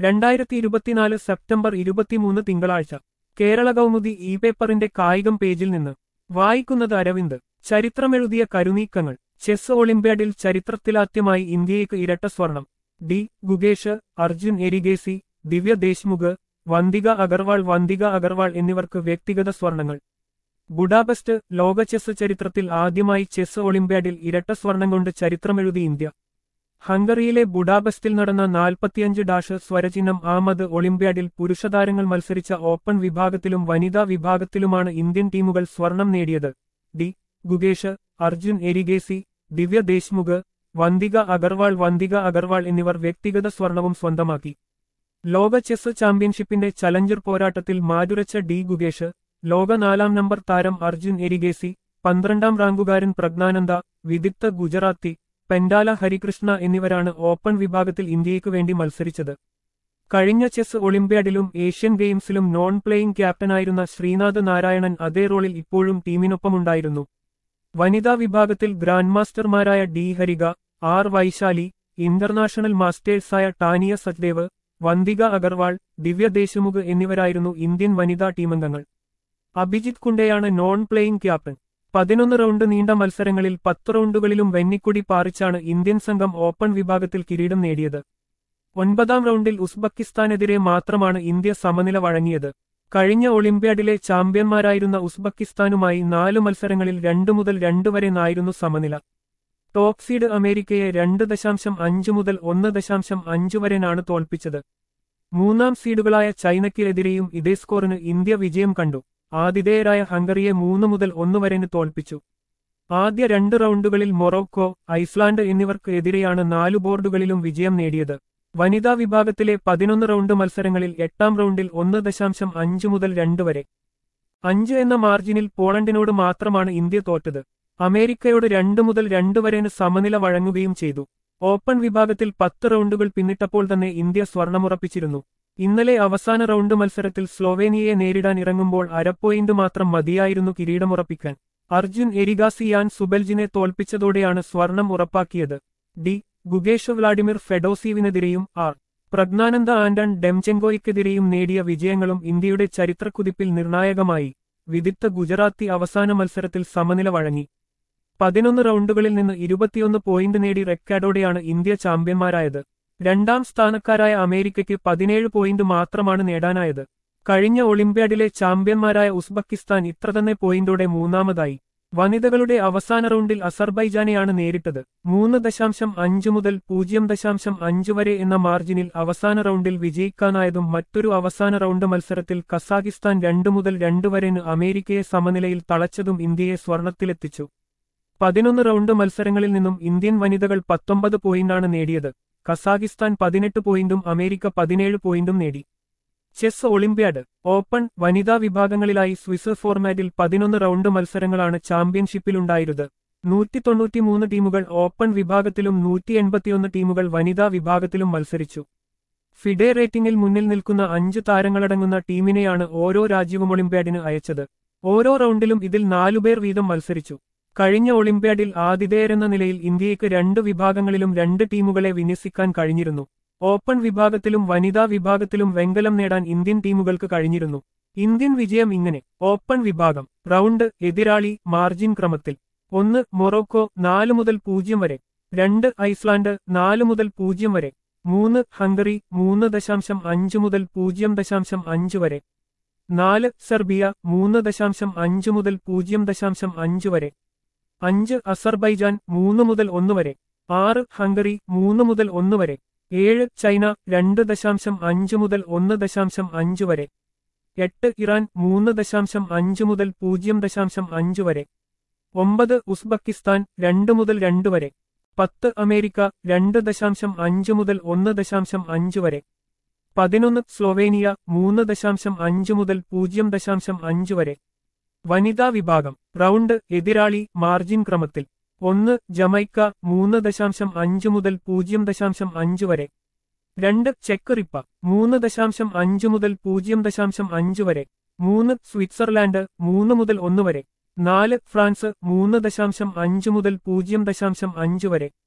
രണ്ടായിരത്തി ഇരുപത്തിനാല് സെപ്റ്റംബർ ഇരുപത്തിമൂന്ന് തിങ്കളാഴ്ച കേരള കൗമുദി ഇ പേപ്പറിന്റെ കായികം പേജിൽ നിന്ന് വായിക്കുന്നത് അരവിന്ദ് ചരിത്രമെഴുതിയ കരുനീക്കങ്ങൾ ചെസ് ഒളിമ്പ്യാഡിൽ ചരിത്രത്തിലാദ്യമായി ഇന്ത്യയ്ക്ക് ഇരട്ട സ്വർണം ഡി ഗുഗേഷ് അർജുൻ എരിഗേസി ദിവ്യ ദേശ്മുഖ് വന്തിക അഗർവാൾ വന്തിക അഗർവാൾ എന്നിവർക്ക് വ്യക്തിഗത സ്വർണങ്ങൾ ബുഡാപെസ്റ്റ് ലോക ചെസ് ചരിത്രത്തിൽ ആദ്യമായി ചെസ് ഒളിമ്പ്യാഡിൽ ഇരട്ട സ്വർണം കൊണ്ട് ചരിത്രമെഴുതി ഇന്ത്യ ഹംഗറിയിലെ ബുഡാപെസ്റ്റിൽ നടന്ന നാൽപ്പത്തിയഞ്ച് ഡാഷ് സ്വരചിഹ്നം ആമത് ഒളിമ്പ്യാഡിൽ പുരുഷതാരങ്ങൾ മത്സരിച്ച ഓപ്പൺ വിഭാഗത്തിലും വനിതാ വിഭാഗത്തിലുമാണ് ഇന്ത്യൻ ടീമുകൾ സ്വർണം നേടിയത് ഡി ഗുഗേഷ് അർജുൻ എരിഗേസി ദിവ്യ ദേശ്മുഖ് വന്തിക അഗർവാൾ വന്തിക അഗർവാൾ എന്നിവർ വ്യക്തിഗത സ്വർണവും സ്വന്തമാക്കി ലോക ചെസ് ചാമ്പ്യൻഷിപ്പിന്റെ ചലഞ്ചർ പോരാട്ടത്തിൽ മാറ്റുരച്ച ഡി ഗുഗേഷ് ലോക നാലാം നമ്പർ താരം അർജുൻ എരിഗേസി പന്ത്രണ്ടാം റാങ്കുകാരൻ പ്രജ്ഞാനന്ദ വിദിത്ത ഗുജറാത്തി പെൻഡാല ഹരികൃഷ്ണ എന്നിവരാണ് ഓപ്പൺ വിഭാഗത്തിൽ ഇന്ത്യയ്ക്കു വേണ്ടി മത്സരിച്ചത് കഴിഞ്ഞ ചെസ് ഒളിമ്പ്യാഡിലും ഏഷ്യൻ ഗെയിംസിലും നോൺ പ്ലേയിംഗ് ക്യാപ്റ്റനായിരുന്ന ശ്രീനാഥ് നാരായണൻ അതേ റോളിൽ ഇപ്പോഴും ടീമിനൊപ്പമുണ്ടായിരുന്നു വനിതാ വിഭാഗത്തിൽ ഗ്രാൻഡ് മാസ്റ്റർമാരായ D Harika R Vaishali international മാസ്റ്റേഴ്സായ ടാനിയ സച്ദേവ് വന്തിക അഗർവാൾ ദിവ്യ ദേശ്മുഖ് എന്നിവരായിരുന്നു ഇന്ത്യൻ വനിതാ ടീമംഗങ്ങൾ അഭിജിത് കുണ്ടെയാണ് നോൺ പ്ലേയിംഗ് ക്യാപ്റ്റൻ പതിനൊന്ന് റൗണ്ട് നീണ്ട മത്സരങ്ങളിൽ പത്ത് റൗണ്ടുകളിലും വെന്നിക്കുടി പാറിച്ചാണ് ഇന്ത്യൻ സംഘം ഓപ്പൺ വിഭാഗത്തിൽ കിരീടം നേടിയത് ഒൻപതാം റൗണ്ടിൽ ഉസ്ബക്കിസ്ഥാനെതിരെ മാത്രമാണ് ഇന്ത്യ സമനില വഴങ്ങിയത് കഴിഞ്ഞ ഒളിമ്പ്യാഡിലെ ചാമ്പ്യന്മാരായിരുന്ന ഉസ്ബക്കിസ്ഥാനുമായി നാല് മത്സരങ്ങളിൽ രണ്ടു മുതൽ രണ്ട് വരെ നായിരുന്നു സമനില ടോപ്പ് സീഡ് അമേരിക്കയെ രണ്ട് ദശാംശം അഞ്ച് മുതൽ ഒന്ന് ദശാംശം അഞ്ച് വരെനാണ് തോൽപ്പിച്ചത് മൂന്നാം സീഡുകളായ ചൈനയ്ക്കെതിരെയും ഇതേ സ്കോറിന് ഇന്ത്യ വിജയം കണ്ടു ആതിഥേയരായ ഹംഗറിയെ മൂന്ന് മുതൽ ഒന്ന് വരെന് തോൽപ്പിച്ചു ആദ്യ രണ്ട് റൗണ്ടുകളിൽ മൊറോക്കോ ഐസ്ലാൻഡ് എന്നിവർക്ക് എതിരെയാണ് നാലു ബോർഡുകളിലും വിജയം നേടിയത് വനിതാ വിഭാഗത്തിലെ പതിനൊന്ന് റൗണ്ട് മത്സരങ്ങളിൽ എട്ടാം റൗണ്ടിൽ ഒന്ന് ദശാംശം അഞ്ച് മുതൽ രണ്ട് വരെ അഞ്ച് എന്ന മാർജിനിൽ പോളണ്ടിനോട് മാത്രമാണ് ഇന്ത്യ തോറ്റത് അമേരിക്കയോട് രണ്ട് മുതൽ രണ്ട് വരെന് സമനില വഴങ്ങുകയും ചെയ്തു ഓപ്പൺ വിഭാഗത്തിൽ പത്ത് റൗണ്ടുകൾ പിന്നിട്ടപ്പോൾ തന്നെ ഇന്ത്യ സ്വർണമുറപ്പിച്ചിരുന്നു ഇന്നലെ അവസാന റൗണ്ട് മത്സരത്തിൽ സ്ലോവേനിയയെ നേരിടാൻ ഇറങ്ങുമ്പോൾ അരപ്പോയിന്റ് മാത്രം മതിയായിരുന്നു കിരീടമുറപ്പിക്കാൻ അർജുൻ എരിഗാസിയാൻ സുബൽജിനെ തോൽപ്പിച്ചതോടെയാണ് സ്വർണം ഉറപ്പാക്കിയത് ഡി ഗുഗേഷ് വ്ളാഡിമിർ ഫെഡോസീവിനെതിരെയും ആർ പ്രജ്ഞാനന്ദ ആന്റൺ ഡെംചെങ്കോയ്ക്കെതിരെയും നേടിയ വിജയങ്ങളും ഇന്ത്യയുടെ ചരിത്രക്കുതിപ്പിൽ നിർണായകമായി വിദിത്ത ഗുജറാത്തി അവസാന മത്സരത്തിൽ സമനില വഴങ്ങി പതിനൊന്ന് റൗണ്ടുകളിൽ നിന്ന് ഇരുപത്തിയൊന്ന് പോയിന്റ് നേടി റെക്കോർഡോടെയാണ് ഇന്ത്യ ചാമ്പ്യന്മാരായത് രണ്ടാം സ്ഥാനക്കാരായ അമേരിക്കയ്ക്ക് പതിനേഴ് പോയിന്റ് മാത്രമാണ് നേടാനായത് കഴിഞ്ഞ ഒളിമ്പ്യാഡിലെ ചാമ്പ്യന്മാരായ ഉസ്ബക്കിസ്ഥാൻ ഇത്ര തന്നെ പോയിന്റോടെ മൂന്നാമതായി വനിതകളുടെ അവസാന റൗണ്ടിൽ അസർബൈജാനെയാണ് നേരിട്ടത് മൂന്ന് ദശാംശം അഞ്ച് മുതൽ പൂജ്യം ദശാംശം അഞ്ച് വരെ എന്ന മാർജിനിൽ അവസാന റൗണ്ടിൽ വിജയിക്കാനായതും മറ്റൊരു അവസാന റൗണ്ട് മത്സരത്തിൽ കസാഖിസ്ഥാൻ രണ്ട് മുതൽ രണ്ട് വരെന് അമേരിക്കയെ സമനിലയിൽ തളച്ചതും ഇന്ത്യയെ സ്വർണത്തിലെത്തിച്ചു പതിനൊന്ന് റൗണ്ട് മത്സരങ്ങളിൽ നിന്നും ഇന്ത്യൻ വനിതകൾ പത്തൊമ്പത് പോയിന്റാണ് നേടിയത് കസാഖിസ്ഥാൻ പതിനെട്ട് പോയിന്റും അമേരിക്ക പതിനേഴ് പോയിന്റും നേടി ചെസ് ഒളിമ്പ്യാഡ് ഓപ്പൺ വനിതാ വിഭാഗങ്ങളിലായി സ്വിസ് ഫോർമാറ്റിൽ പതിനൊന്ന് റൗണ്ട് മത്സരങ്ങളാണ് ചാമ്പ്യൻഷിപ്പിലുണ്ടായിരുന്നത് നൂറ്റി തൊണ്ണൂറ്റിമൂന്ന് ടീമുകൾ ഓപ്പൺ വിഭാഗത്തിലും നൂറ്റി എൺപത്തിയൊന്ന് ടീമുകൾ വനിതാ വിഭാഗത്തിലും മത്സരിച്ചു ഫിഡെ റേറ്റിംഗിൽ മുന്നിൽ നിൽക്കുന്ന അഞ്ച് താരങ്ങളടങ്ങുന്ന ടീമിനെയാണ് ഓരോ രാജ്യവും ഒളിമ്പ്യാഡിന് അയച്ചത് ഓരോ റൗണ്ടിലും ഇതിൽ നാലുപേർ വീതം മത്സരിച്ചു കഴിഞ്ഞ ഒളിമ്പ്യാഡിൽ ആതിഥേയരെന്ന നിലയിൽ ഇന്ത്യയ്ക്ക് രണ്ട് വിഭാഗങ്ങളിലും രണ്ട് ടീമുകളെ വിന്യസിക്കാൻ കഴിഞ്ഞിരുന്നു ഓപ്പൺ വിഭാഗത്തിലും വനിതാ വിഭാഗത്തിലും വെങ്കലം നേടാൻ ഇന്ത്യൻ ടീമുകൾക്ക് കഴിഞ്ഞിരുന്നു ഇന്ത്യൻ വിജയം ഇങ്ങനെ ഓപ്പൺ വിഭാഗം റൗണ്ട് എതിരാളി മാർജിൻ ക്രമത്തിൽ ഒന്ന് മൊറോക്കോ നാല് മുതൽ പൂജ്യം വരെ രണ്ട് ഐസ്ലാൻഡ് നാല് മുതൽ പൂജ്യം വരെ മൂന്ന് ഹംഗറി മൂന്ന് ദശാംശം അഞ്ച് മുതൽ പൂജ്യം ദശാംശം അഞ്ച് വരെ നാല് സെർബിയ മൂന്ന് ദശാംശം അഞ്ച് മുതൽ പൂജ്യം ദശാംശം അഞ്ച് വരെ അഞ്ച് അസർബൈജാൻ മൂന്ന് മുതൽ ഒന്ന് വരെ ആറ് ഹംഗറി മൂന്ന് മുതൽ ഒന്ന് വരെ ഏഴ് ചൈന രണ്ട് ദശാംശം അഞ്ച് മുതൽ ഒന്ന് ദശാംശം അഞ്ച് വരെ എട്ട് ഇറാൻ മൂന്ന് ദശാംശം അഞ്ച് മുതൽ പൂജ്യം ദശാംശം അഞ്ച് വരെ ഒമ്പത് ഉസ്ബക്കിസ്ഥാൻ രണ്ട് മുതൽ രണ്ട് വരെ പത്ത് അമേരിക്ക രണ്ട് ദശാംശം അഞ്ച് മുതൽ ഒന്ന് ദശാംശം അഞ്ച് വരെ പതിനൊന്ന് സ്ലോവേനിയ മൂന്ന് ദശാംശം അഞ്ച് മുതൽ പൂജ്യം ദശാംശം അഞ്ച് വരെ വനിതാ വിഭാഗം റൗണ്ട് എതിരാളി മാർജിൻ ക്രമത്തിൽ ഒന്ന് ജമൈക്ക മൂന്ന് ദശാംശം അഞ്ച് മുതൽ പൂജ്യം ദശാംശം അഞ്ച് വരെ രണ്ട് ചെക്ക് റിപ്പ മൂന്ന് ദശാംശം അഞ്ച് മുതൽ പൂജ്യം ദശാംശം അഞ്ച് വരെ മൂന്ന് സ്വിറ്റ്സർലാൻഡ് മൂന്ന് മുതൽ ഒന്ന് വരെ നാല് ഫ്രാൻസ് മൂന്ന് ദശാംശം അഞ്ച് മുതൽ പൂജ്യം ദശാംശം അഞ്ച് വരെ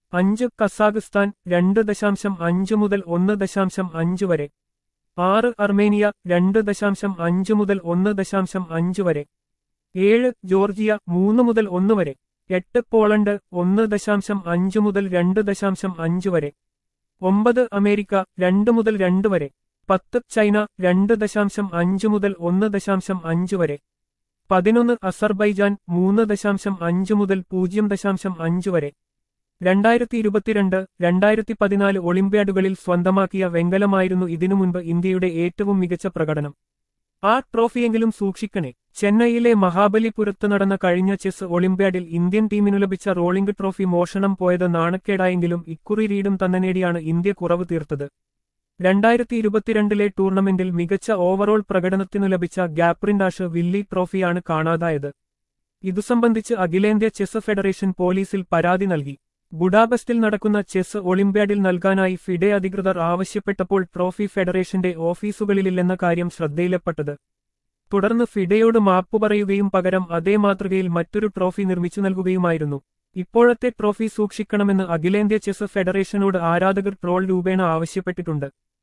അഞ്ച് കസാഖിസ്ഥാൻ രണ്ട് ദശാംശം അഞ്ച് മുതൽ ഒന്ന് ദശാംശം അഞ്ച് വരെ ആറ് അർമേനിയ രണ്ട് ദശാംശം അഞ്ച് മുതൽ ഒന്ന് ദശാംശം അഞ്ച് വരെ ഏഴ് ജോർജിയ മൂന്ന് മുതൽ ഒന്ന് വരെ എട്ട് പോളണ്ട് ഒന്ന് ദശാംശം അഞ്ച് മുതൽ രണ്ട് ദശാംശം അഞ്ച് വരെ ഒമ്പത് അമേരിക്ക രണ്ട് മുതൽ രണ്ട് വരെ പത്ത് ചൈന രണ്ട് ദശാംശം അഞ്ച് മുതൽ ഒന്ന് ദശാംശം അഞ്ച് വരെ പതിനൊന്ന് അസർബൈജാൻ മൂന്ന് ദശാംശം അഞ്ച് മുതൽ പൂജ്യം ദശാംശം അഞ്ച് വരെ രണ്ടായിരത്തി ഇരുപത്തിരണ്ട് രണ്ടായിരത്തി പതിനാല് ഒളിമ്പ്യാഡുകളിൽ സ്വന്തമാക്കിയ വെങ്കലമായിരുന്നു ഇതിനു മുൻപ് ഇന്ത്യയുടെ ഏറ്റവും മികച്ച പ്രകടനം ആ ട്രോഫിയെങ്കിലും സൂക്ഷിക്കണേ ചെന്നൈയിലെ മഹാബലിപുരത്ത് നടന്ന കഴിഞ്ഞ ചെസ് ഒളിമ്പ്യാഡിൽ ഇന്ത്യൻ ടീമിനു ലഭിച്ച റോളിംഗ് ട്രോഫി മോഷണം പോയത് നാണക്കേടായെങ്കിലും ഇക്കുറി റീഡും തന്നെ നേടിയാണ് ഇന്ത്യ കുറവ് തീർത്തത് രണ്ടായിരത്തി ഇരുപത്തിരണ്ടിലെ ടൂർണമെന്റിൽ മികച്ച ഓവറോൾ പ്രകടനത്തിനു ലഭിച്ച ഗ്യാപ്രിൻഡാഷ് വില്ലി ട്രോഫിയാണ് കാണാതായത് ഇതു സംബന്ധിച്ച് അഖിലേന്ത്യാ ചെസ് ഫെഡറേഷൻ പോലീസിൽ പരാതി നൽകി ബുഡാപെസ്റ്റിൽ നടക്കുന്ന ചെസ് ഒളിമ്പ്യാഡിൽ നൽകാനായി ഫിഡെ അധികൃതർ ആവശ്യപ്പെട്ടപ്പോൾ ട്രോഫി ഫെഡറേഷന്റെ ഓഫീസുകളിലില്ലെന്ന കാര്യം ശ്രദ്ധയിൽപ്പെട്ടത് തുടർന്ന് ഫിഡെയോട് മാപ്പു പറയുകയും പകരം അതേ മാതൃകയിൽ മറ്റൊരു ട്രോഫി നിർമ്മിച്ചു നൽകുകയുമായിരുന്നു ഇപ്പോഴത്തെ ട്രോഫി സൂക്ഷിക്കണമെന്ന് അഖിലേന്ത്യാ ചെസ് ഫെഡറേഷനോട് ആരാധകർ ട്രോൾ രൂപേണ ആവശ്യപ്പെട്ടിട്ടുണ്ട്